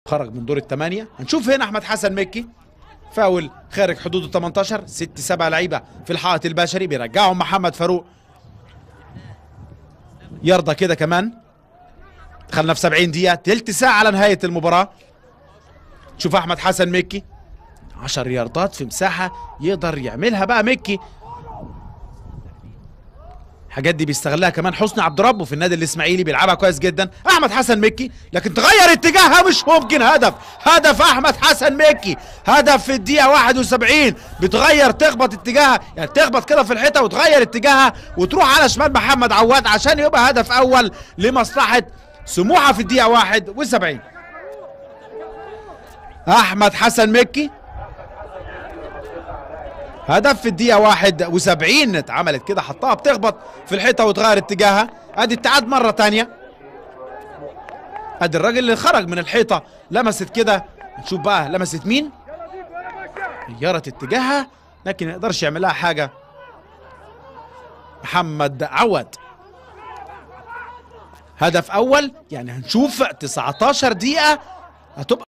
خرج من دور الثمانية هنشوف هنا أحمد حسن مكي فاول خارج حدود ال 18 ست سبع لعيبة في الحائط البشري بيرجعهم محمد فاروق يرضى كده كمان دخلنا في 70 دقيقة تلت ساعة على نهاية المباراة شوف أحمد حسن مكي 10 ياردات في مساحة يقدر يعملها بقى مكي الحاجات دي بيستغلها كمان حسني عبد ربه في النادي الاسماعيلي بيلعبها كويس جدا احمد حسن مكي لكن تغير اتجاهها مش ممكن هدف هدف احمد حسن مكي هدف في الدقيقه 71 بتغير تخبط اتجاهها يعني تخبط كده في الحيطه وتغير اتجاهها وتروح على شمال محمد عواد عشان يبقى هدف اول لمصلحه سموحه في الدقيقه 71 احمد حسن مكي هدف في الدقيقة 71 اتعملت كده حطها بتخبط في الحيطة وتغير اتجاهها ادي التعاد مرة تانية ادي الراجل اللي خرج من الحيطة لمست كده نشوف بقى لمست مين غيرت اتجاهها لكن ما يقدرش يعمل لها حاجة محمد عواد هدف اول يعني هنشوف 19 دقيقة هتبقى